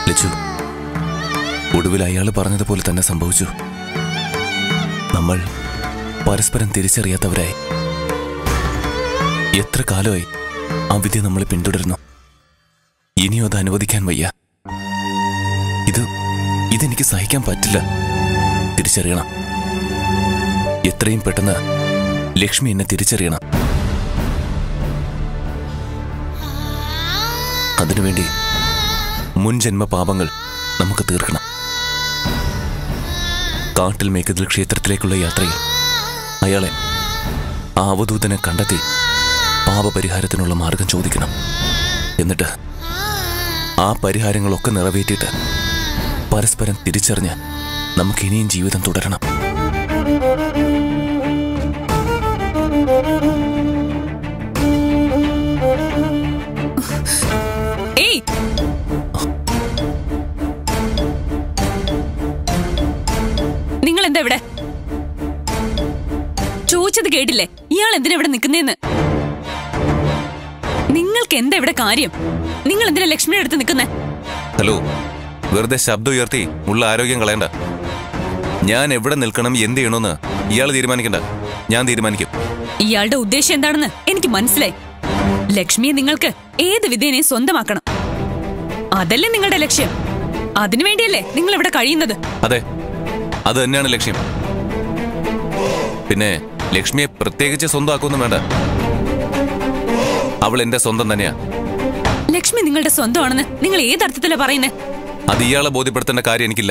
ലച്ചു ഒടുവിൽ അയാൾ പറഞ്ഞതുപോലെ തന്നെ സംഭവിച്ചു നമ്മൾ പരസ്പരം തിരിച്ചറിയാത്തവരായി എത്ര കാലമായി ആ വിധി നമ്മളെ പിന്തുടരുന്നു ഇനിയും അത് അനുവദിക്കാൻ വയ്യ ഇത് ഇതെനിക്ക് സഹിക്കാൻ പറ്റില്ല തിരിച്ചറിയണം എത്രയും പെട്ടെന്ന് ലക്ഷ്മി എന്നെ തിരിച്ചറിയണം അതിനുവേണ്ടി മുൻ ജന്മ പാപങ്ങൾ നമുക്ക് തീർക്കണം കാട്ടിൽ മേക്കതിൽ ക്ഷേത്രത്തിലേക്കുള്ള യാത്രയിൽ അയാളെ ആ അവധൂതനെ കണ്ടെത്തി പാപപരിഹാരത്തിനുള്ള മാർഗം ചോദിക്കണം എന്നിട്ട് ആ പരിഹാരങ്ങളൊക്കെ നിറവേറ്റിയിട്ട് പരസ്പരം തിരിച്ചറിഞ്ഞ് നമുക്ക് ഇനിയും ജീവിതം തുടരണം ഏയ് നിങ്ങൾ എന്താ ഇവിടെ ചോദിച്ചത് കേട്ടില്ലേ ഇയാൾ എന്തിനാ ഇവിടെ നിൽക്കുന്നേന്ന് നിങ്ങൾക്ക് എന്താ ഇവിടെ കാര്യം നിങ്ങൾ എന്തിനാ ലക്ഷ്മിയുടെ അടുത്ത് നിൽക്കുന്നേ ഹലോ വെറുതെ ശബ്ദം ഉയർത്തി ഉള്ള ആരോഗ്യം കളയണ്ട ഞാൻ എവിടെ നിൽക്കണം എന്ത് ചെയ്യണമെന്ന് ഇയാൾ തീരുമാനിക്കണ്ട ഞാൻ തീരുമാനിക്കും ഇയാളുടെ ഉദ്ദേശം എന്താണെന്ന് എനിക്ക് മനസ്സിലായി ലക്ഷ്മിയെ നിങ്ങൾക്ക് ഏത് വിധേനയും സ്വന്തമാക്കണം അതല്ലേ നിങ്ങളുടെ ലക്ഷ്യം അതിനുവേണ്ടിയല്ലേ നിങ്ങൾ ഇവിടെ കഴിയുന്നത് അതെ അത് തന്നെയാണ് ലക്ഷ്യം പിന്നെ ലക്ഷ്മിയെ പ്രത്യേകിച്ച് സ്വന്തമാക്കൊന്നും വേണ്ട അവൾ എന്റെ സ്വന്തം തന്നെയാ ലക്ഷ്മി നിങ്ങളുടെ സ്വന്തമാണെന്ന് നിങ്ങൾ ഏതർത്ഥത്തിലാ പറയുന്നേ അത് ഇയാളെ ബോധ്യപ്പെടുത്തേണ്ട കാര്യം എനിക്കില്ല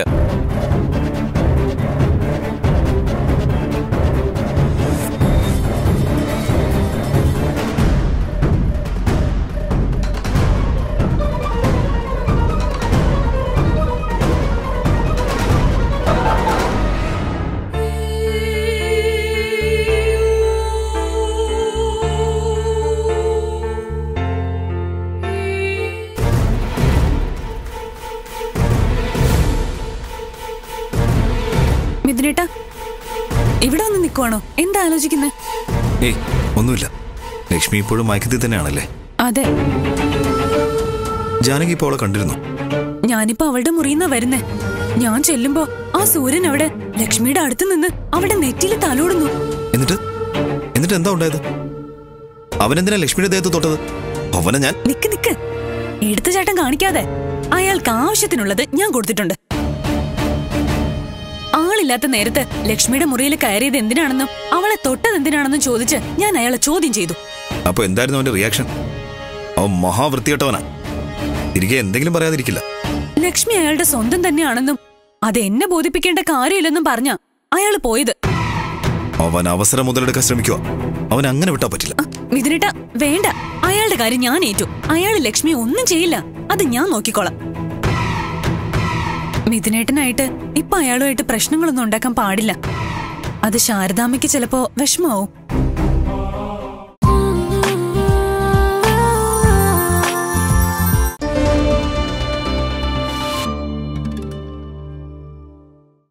മിഥുനേട്ട ഇവിടെ വന്ന് നിൽക്കുവാണോ എന്താ ആലോചിക്കുന്നത് ഏയ് ഒന്നുമില്ല ലക്ഷ്മി ഇപ്പോഴും മയക്കത്തിൽ തന്നെയാണല്ലേ അതെ ജാനകി ഇപ്പോൾ അവളെ കണ്ടിരുന്നു ഞാനിപ്പോ അവളുടെ മുറിയുന്ന വരുന്നേ ഞാൻ ചെല്ലുമ്പോ ആ സൂര്യൻ അവിടെ ലക്ഷ്മിയുടെ അടുത്ത് നിന്ന് അവളുടെ നെറ്റിയിൽ തലോടുന്നു എന്നിട്ട് എന്നിട്ട് എന്താ ഉണ്ടായത് അവനെന്തിനാ ലക്ഷ്മിയുടെ ദേഹത്ത് തൊട്ടത് അവനെ ഞാൻ നിക്ക് നിക്ക് എടുത്തുചാട്ടം കാണിക്കാതെ അയാൾക്ക് ആവശ്യത്തിനുള്ളത് ഞാൻ കൊടുത്തിട്ടുണ്ട് ആളില്ലാത്ത നേരത്ത് ലക്ഷ്മിയുടെ മുറിയിൽ കയറിയത് എന്തിനാണെന്നും അവളെ തൊട്ടത് എന്തിനാണെന്നും ചോദിച്ച് ഞാൻ അയാളെ ചോദ്യം ചെയ്തു അപ്പൊ എന്തായിരുന്നു അവന്റെ റിയാക്ഷൻ അവൻ മഹാവൃത്തികെട്ടവനാ തിരികെ എന്തെങ്കിലും പറയാതിരിക്കില്ല ലക്ഷ്മി അയാളുടെ സ്വന്തം തന്നെയാണെന്നും അത് എന്നെ ബോധിപ്പിക്കേണ്ട കാര്യമില്ലെന്നും പറഞ്ഞ അയാൾ പോയത് അവൻ അവസരം മുതലെടുക്കാൻ ശ്രമിക്കുക അവൻ അങ്ങനെ വിട്ടാ പറ്റില്ല മിഥുനേട്ട വേണ്ട അയാളുടെ കാര്യം ഞാൻ ഏറ്റു അയാൾ ലക്ഷ്മി ഒന്നും ചെയ്യില്ല അത് ഞാൻ നോക്കിക്കോളാം മിഥുനേട്ടനായിട്ട് ഇപ്പൊ അയാളുമായിട്ട് പ്രശ്നങ്ങളൊന്നും ഉണ്ടാക്കാൻ പാടില്ല അത് ശാരദാമ്മയ്ക്ക് ചിലപ്പോ വിഷമാവും